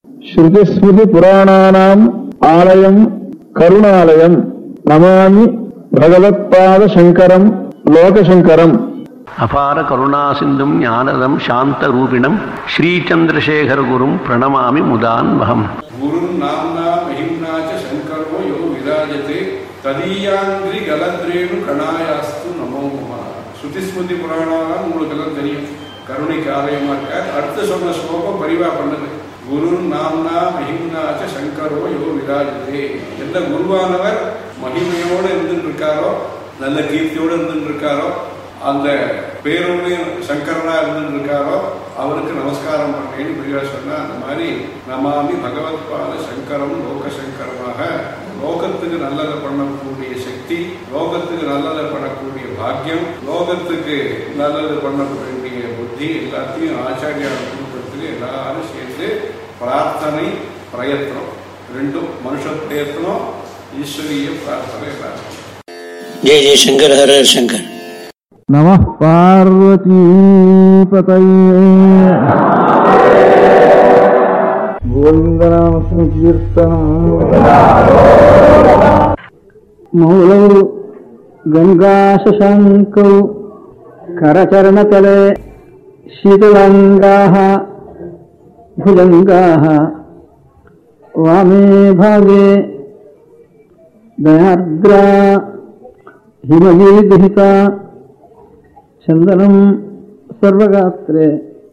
ஸ்ருதிஸ்மிருதி புராணானாம் ஆலயம் கருணாலயம் நமாமி பகவத்பாத சங்கரம் லோகசங்கரம் அபார கருணா சிந்தும் ஞானதம் சாந்த ரூபிணம் ஸ்ரீச்சந்திரசேகர குரும் பிரணமாமி முதான்வகம் गुरुं नाम्ना महिम्ना च शङ्करो यो विराजते ததீயாந்திரி கலத்ரேனு கணாயாஸ்து நமோ நம ஸ்ருதிஸ்மிருதி புராணாலாம் உங்களுக்கு எல்லாம் தெரியும் கருணைக்கு ஆலயமா இருக்கார் அடுத்து சொன்ன ஸ்லோகம் பரிவா பண்ணது குரு நாம்னா மகிம்னாச்ச சங்கரோ யோ விராஜதே எந்த குருவானவர் மகிமையோடு இருந்துட்டு இருக்காரோ நல்ல கீர்த்தியோடு இருந்துட்டு இருக்காரோ அந்த பேரோடு சங்கரனா இருந்துட்டு இருக்காரோ அவருக்கு நமஸ்காரம் பண்ணேன்னு பெரியவா சொன்னா அந்த மாதிரி நமாமி பகவத்பாத சங்கரம் லோக சங்கரமாக லோகத்துக்கு நல்லதை பண்ணக்கூடிய சக்தி லோகத்துக்கு நல்லதை பண்ணக்கூடிய பாக்கியம் லோகத்துக்கு நல்லது பண்ணக்கூடிய புத்தி எல்லாத்தையும் ஆச்சாரியா குடும்பத்துக்கு எல்லாரும் சேர்ந்து பிரார்த்தனை பிரயத்னம் ரெண்டும் மனுஷ பிரயத்னம் ஈஸ்வரிய பிரார்த்தனை எல்லாரும் जय जय शंकर हर हर शंकर நம பார்வதீபதையே கோவிந்தநாம சங்கீர்த்தனம் மௌலௌ गङ्गाशशाङ्कौ करचरणतले शीतलाङ्गाः भुजङ्गाः वामे भागे दयार्द्रा हिमगीर्दहिता चन्दनं सर्वगात्रे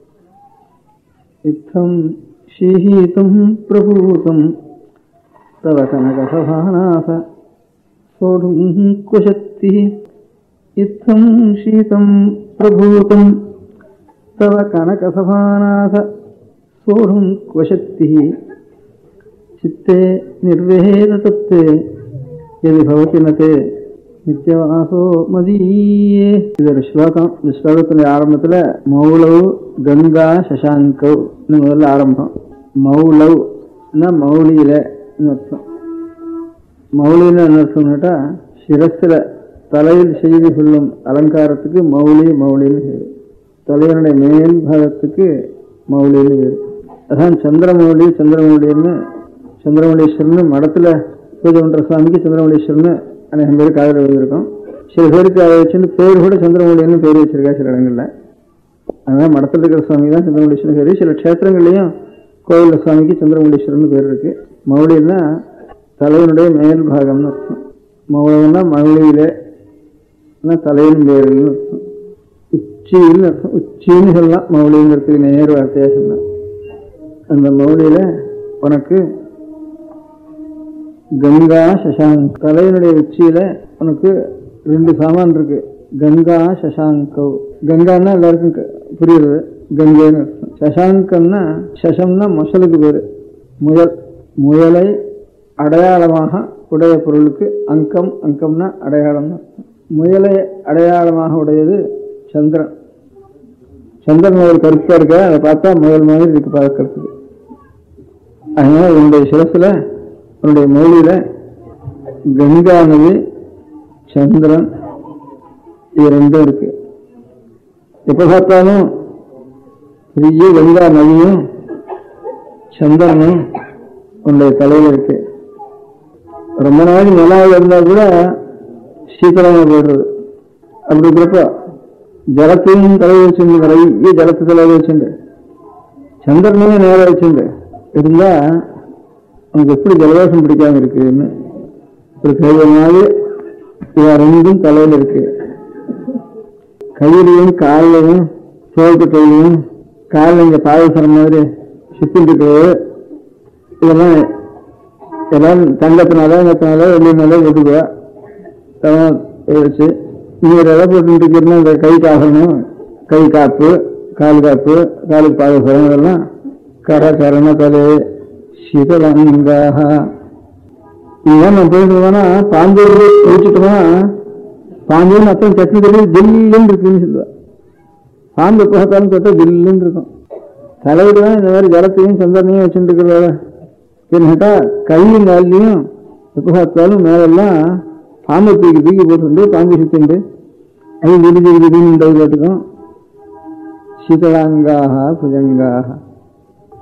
इत्थं शीहीतं प्रभूतं तव कनकसभानाथ सोढुं क्वशक्तिः इत्थं शीतं प्रभूतं तव कनकसभानाथ सोढुं क्वशक्तिः चित्ते निर्वेदतत्ते यदि भवति न ते நித்தியவாசோ மதியே இது ஒரு ஸ்லோகம் இந்த ஸ்லோகத்தினுடைய ஆரம்பத்துல மௌலவ் கங்கா சசாங்கவ் முதல்ல ஆரம்பம் மௌலவ் மௌலியில அர்த்தம் மௌலின்னு என்ன அர்த்தம்னுட்டா சிரஸ்ல தலையில் செய்து கொள்ளும் அலங்காரத்துக்கு மௌலி மௌலின்னு பேரு தலைவனுடைய மேல் பாகத்துக்கு மௌலின்னு பேரு அதான் சந்திரமௌலி சந்திரமௌலின்னு சந்திரமௌலீஸ்வரன் மடத்துல பூஜை பண்ற சுவாமிக்கு சந்திரமௌலீஸ்வரன் அநேகம் பேர் காதல் எழுதியிருக்கோம் சில பேருக்கு அதை வச்சுன்னு பேர் கூட சந்திரமௌலின்னு பேர் வச்சிருக்கா சில இடங்கள்ல அதனால மடத்தில் இருக்கிற சுவாமி தான் சந்திரமௌலீஸ்வரன் பேர் சில க்ஷேத்திரங்கள்லையும் கோவிலில் சுவாமிக்கு சந்திரமௌலீஸ்வரன் பேர் இருக்கு மௌலின்னா தலைவனுடைய மேல் பாகம்னு அர்த்தம் மௌலம்னா மௌலியில தலையின் பேருன்னு அர்த்தம் உச்சின்னு அர்த்தம் உச்சின்னு சொல்லலாம் மௌலிங்கிறதுக்கு நேர் வார்த்தையா சொன்னான் அந்த மௌலியில உனக்கு கங்கா சசாங்க் தலைவனுடைய உச்சியில உனக்கு ரெண்டு சாமான் இருக்கு கங்கா சசாங்கவ் கங்கான்னா எல்லாருக்கும் க- புரியுது கங்கைன்னு அர்த்தம் சசாங்கம்னா சசம்னா மொசலுக்கு பேரு முயல் முயலை அடையாளமாக உடைய பொருளுக்கு அங்கம் அங்கம்னா அடையாளம்னு அர்த்தம். முயலை அடையாளமாக உடையது சந்திரன் சந்திரன் ஒரு கருப்பா இருக்க அதை பார்த்தா முயல் மாதிரி இருக்கு பார்க்கறதுக்கு அதனால உன்னுடைய சிரசுல உன்னுடைய மொழியில கங்கா நதி சந்திரன் இது ரெண்டும் இருக்கு எப்ப பார்த்தாலும் பெரிய கங்கா நதியும் சந்திரனும் உன்னுடைய தலையில இருக்கு ரொம்ப நாளைக்கு நிலாவில் இருந்தா கூட சீக்கிரமா போயிடுறது அப்படி இருக்கிறப்ப ஜலத்தையும் தலையில் வச்சுண்டு நிறைய ஜலத்தை தலையில் வச்சுண்டு சந்திரனையும் நேரம் வச்சுண்டு இருந்தா உனக்கு எப்படி ஜலதோஷம் பிடிக்காம இருக்குன்னு ஒரு கேள்வி மாதிரி இவ ரெண்டும் தலையில இருக்கு கையிலையும் காலிலையும் தோல்பு கையிலையும் காலில் இங்க பாதசரம் மாதிரி சுத்திட்டு இருக்குது இதெல்லாம் எல்லாம் தங்கத்தினால தங்கத்தினால வெள்ளினால ஒதுக்குவா தவம் வச்சு நீர் எதை போட்டு இருக்கிறீங்கன்னா இந்த கை காகணும் கை காப்பு கால் காப்பு காலுக்கு பாதசரம் இதெல்லாம் கர கரண தலை சிதலங்காக இதுதான் நம்ம போயிட்டு போனா பாம்பூர் குளிச்சுட்டோம்னா பாம்புன்னு அத்தனை சட்னி தள்ளி தில்லுன்னு இருக்குன்னு சொல்லுவா பாம்பு பார்த்தாலும் தொட்டா தில்லுன்னு இருக்கும் தலைவர் தான் இந்த மாதிரி ஜலத்தையும் சந்திரனையும் வச்சுட்டு இருக்கிறத கேட்டா கையும் காலையும் எப்போ பார்த்தாலும் மேலெல்லாம் பாம்பை தூக்கி தூக்கி போட்டுண்டு பாம்பு சுத்திண்டு அது விடுதி விடுதின்னு கேட்டுக்கும் சீதளாங்காக புஜங்காக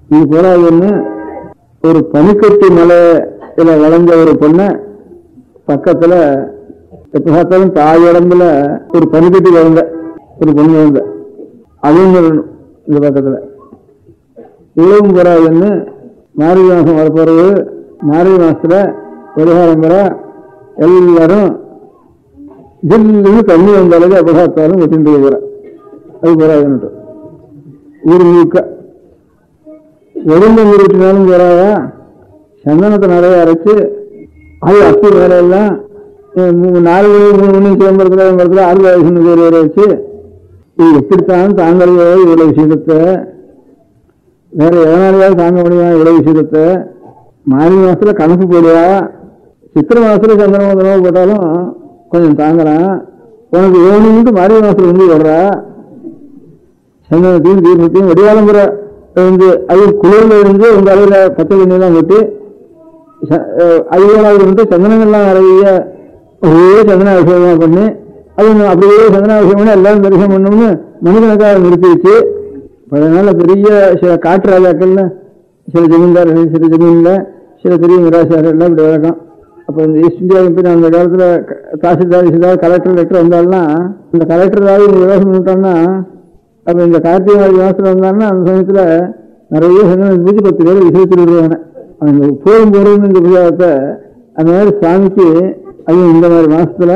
இது போராதுன்னு ஒரு பனிக்கட்டி மலையில வளைஞ்ச ஒரு பொண்ணை பக்கத்துல எப்ப பார்த்தாலும் தாய் உடம்புல ஒரு பனிக்கட்டி வளர்ந்த ஒரு பொண்ணு வந்த அதுவும் சொல்லணும் இந்த பக்கத்துல இவ்வளவும் போராதுன்னு மார்கழி மாசம் வரப்போறது மார்கழி மாசத்துல பரிகாரம் பெற எல்லாரும் ஜில்லுன்னு தண்ணி வந்த அளவுக்கு எப்ப பார்த்தாலும் கொட்டிட்டு இருக்கிற அது போராதுன்னுட்டு ஊர் முழுக்க எறும்பு முறுக்கினாலும் போறாதா சந்தனத்தை நிறைய அரைச்சு அது அத்தி வேலையெல்லாம் அஹ் மூணு நாலு மணி மூணு மணி சிதம்பரத்தில் சிதம்பரத்தில் ஆறு வயசு பேர் வர வச்சு இது எப்படித்தான் தாங்கலையோ இவ்வளவு விஷயத்தை வேற எதனாலையாவது தாங்க முடியுமா இவ்வளவு விஷயத்தை மார்கழி மாசத்துல கணக்கு போடுவா சித்திரை மாசத்துல சந்தன மந்தனமா போட்டாலும் கொஞ்சம் தாங்கலாம் உனக்கு வேணும்னு மார்கழி மாசத்துல வந்து வர்றா சந்தனத்தையும் தீர்மத்தையும் வெடிவாளம்புற வந்து அது குளிர்ல இருந்து உங்க அளவுல பச்சை தண்ணியெல்லாம் கொட்டி ச- அஹ் ஐயாவது வந்து சந்தனங்கள்லாம் நிறைய ஒரே சந்தன அபிஷேகம் பண்ணி அது இன்னும் அப்படியே சந்தன அபிஷேகம் பண்ணி எல்லாரும் தரிசனம் பண்ணணும்னு மனிதனுக்காக நிறுத்தி வச்சு அதனால பெரிய சில காட்டு ராஜாக்கள்ல சில ஜமீன்தார்கள் சில ஜமீன்ல சில பெரிய மிராசார்கள் எல்லாம் இப்படி வழக்கம் அப்போ இந்த ஈஸ்ட் இந்தியா கம்பெனி அந்த காலத்துல க- தாசில்தார் சிதார் கலெக்டர் லெட்டர் வந்தாலும்னா இந்த கலெக்டர் ஏதாவது விவசாயம் பண்ணிட்டோம்னா அப்ப இந்த கார்த்திகை மாத மாசத்துல வந்தாங்கன்னா அந்த சமயத்துல நிறைய சந்தனம் பூஜை பத்து பேர் விசேஷத்தில் விடுவாங்க அந்த போரும் போறதுன்னு இந்த புஜாகத்தை அந்த மாதிரி சுவாமிக்கு அதுவும் இந்த மாதிரி மாசத்துல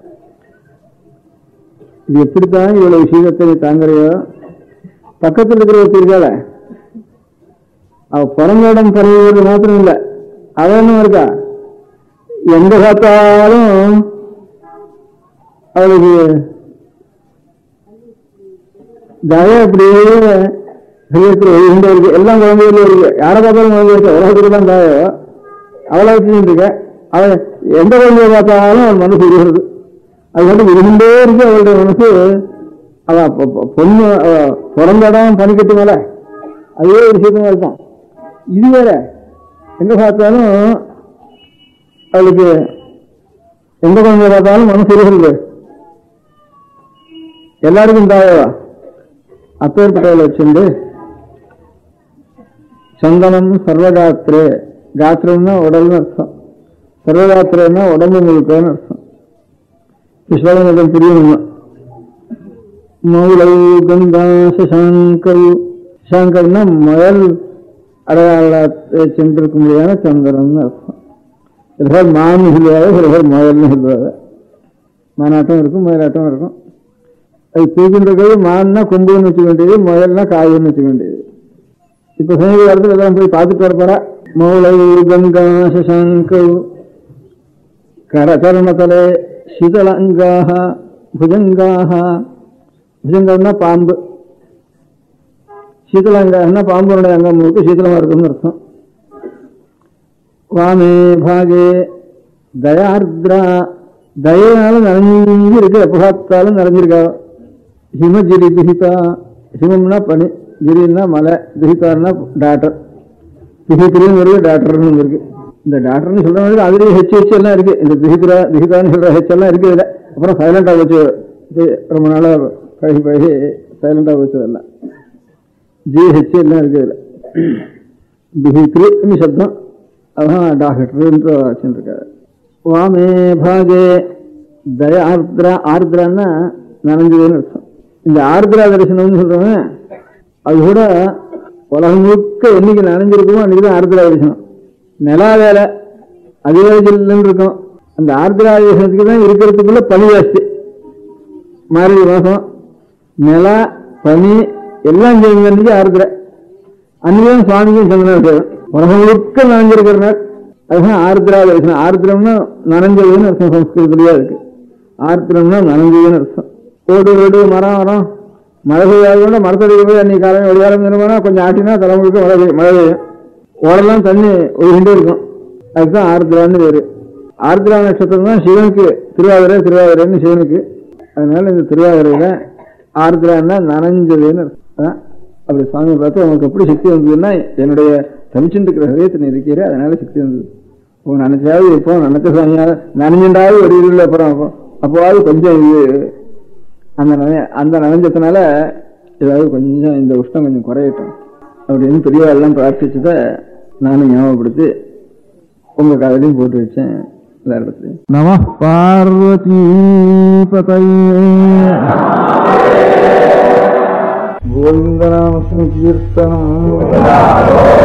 இது எப்படித்தான் இவ்வளவு விஷயத்தை நீ தாங்குறையோ பக்கத்துல இருக்கிற ஒருத்தர் இருக்காள அவ பிறந்த இடம் பரவுவது மாத்திரம் இல்ல அவ என்ன இருக்கா எங்க பார்த்தாலும் அவளுக்கு தய அப்படியே ஹிருதயத்தில் ஒழுங்குண்டே இருக்கு எல்லாம் குழந்தைகளே இருக்கு யாரை பார்த்தாலும் குழந்தை இருக்கு உலகத்துக்கு தான் தாயோ அவளை வச்சுட்டு இருக்க அவள் எந்த குழந்தைய பார்த்தாலும் அவள் மனசு இருக்கிறது அது வந்து விரும்பே இருக்கு அவளுடைய மனசு அவ பொ- பொ- பொண்ணு அவ பிறந்த இடம் பனிக்கட்டு மேல அதே ஒரு விஷயமா இருக்கும் இது வேற எங்க பார்த்தாலும் அவளுக்கு எந்த குழந்தைய பார்த்தாலும் மனசு இருக்கிறது எல்லாருக்கும் தாயவா அப்பேற்பட்டவளை வச்சுண்டு சந்தனம் சர்வகாத்திரே காத்திரம்னா உடல்னு அர்த்தம் சர்வகாத்திரன்னா உடம்பு முழுக்கன்னு அர்த்தம் விஸ்வகம் புரியணுமா மௌளை கங்கா சசாங்கல் சசாங்கல்னா முயல் அடையாளத்தை சென்றிருக்க முடியாத சந்திரன் அர்த்தம் சில பேர் மான்னு சொல்லுவாங்க சில பேர் முயல்னு சொல்லுவாங்க மானாட்டம் இருக்கும் முயலாட்டம் இருக்கும் அது தூக்கின்றது மான்னா கொம்புன்னு வச்சுக்க வேண்டியது முயல்னா காயுன்னு வச்சுக்க வேண்டியது இப்ப சமீப காலத்துல எல்லாம் போய் பார்த்துட்டு வர போறா மௌளை கங்கா சசாங்க கரகரணதலே சிதளங்காக புஜங்காக புஜங்கம்னா பாம்பு சீதளங்காகனா பாம்புனுடைய அங்கம் முழுக்க சீதளமா இருக்கும்னு அர்த்தம் வாமே பாகே தயார்திரா தயனால நிறைஞ்சு இருக்கு எப்ப பார்த்தாலும் நிறைஞ்சிருக்கா ஹிமஜிரி துஹிதா ஹிமம்னா பனி கிரின்னா மலை துஹிதான்னா டாக்டர் துஹித்திரியும் இருக்கு டாக்டர்னு இருக்கு இந்த டாக்டர்னு சொல்ற மாதிரி அதுலயும் ஹெச் ஹெச் எல்லாம் இருக்கு இந்த துஹித்ரா துஹிதான்னு சொல்ற ஹெச் எல்லாம் இருக்கு இதுல அப்புறம் சைலண்டா வச்சு இது ரொம்ப நாளா பழகி பழகி சைலண்டா வச்சதெல்லாம் ஜிஹெச் எல்லாம் இருக்கு இதுல துஹித்ரி சப்தம் அதான் டாக்டர்ன்ற வச்சுருக்காரு வாமே பாகே தய ஆர்திரா ஆர்திரான்னா நனைஞ்சதுன்னு அர்த்தம் இந்த ஆர்திரா தரிசனம்னு சொல்றவன் அது கூட உலகம் முழுக்க என்னைக்கு நனைஞ்சிருக்குமோ அன்னைக்கு தான் ஆர்திரா தரிசனம் நிலா வேலை அதே ஜில்லுன்னு இருக்கும் அந்த ஆர்திரா தரிசனத்துக்கு தான் இருக்கிறதுக்குள்ள பனி ஜாஸ்தி மார்கழி மாசம் நிலா பனி எல்லாம் சேர்ந்து ஆர்திரா அன்னைக்கும் சுவாமிக்கும் சந்திரன் உலகம் முழுக்க நனைஞ்சிருக்கிறனார் அதுதான் ஆர்திரா தரிசனம் ஆர்திரம்னா நனைஞ்சதுன்னு அர்த்தம் சம்ஸ்கிருதத்திலேயே இருக்கு ஆர்திரம்னா நனைஞ்சதுன்னு அர்த்தம் ஓடு ஓடு மரம் மரம் மழை பெய்யாத கூட மரத்தடிக்க போய் அன்னைக்கு காலம் ஒடியாரம் நிறுவனா கொஞ்சம் ஆட்டினா தலை முழுக்க மழை பெய்யும் மழை பெய்யும் ஓடெல்லாம் தண்ணி ஒழுகிட்டே இருக்கும் அதுதான் ஆர்திரான்னு பேரு ஆர்திரா நட்சத்திரம் தான் சிவனுக்கு திருவாதிரை திருவாதிரைன்னு சிவனுக்கு அதனால இந்த திருவாதிரையில ஆர்திரான்னா நனைஞ்சதுன்னு அர்த்தம். அதான் அப்படி சுவாமி பார்த்து உனக்கு எப்படி சக்தி வந்ததுன்னா என்னுடைய தமிச்சுட்டு இருக்கிற ஹயத்தை நீ இருக்கிற அதனால சக்தி வந்தது உன் நினைச்சாவது இப்போ நினைச்ச சாமியாவது நனைஞ்சுண்டாவது ஒரு இருள் அப்புறம் அப்போ அப்போவாவது கொஞ்சம் இது அந்த நனை அந்த நனைஞ்சதுனால ஏதாவது கொஞ்சம் இந்த உஷ்ணம் கொஞ்சம் குறையட்டும் அப்படின்னு பெரியவாள்லாம் பிரார்த்திச்சதை நானும் ஞாபகப்படுத்தி உங்க காதலையும் போட்டு வச்சேன் எல்லா இடத்துலையும் நம பார்வதி பதையே கோவிந்தநாம கீர்த்தனம்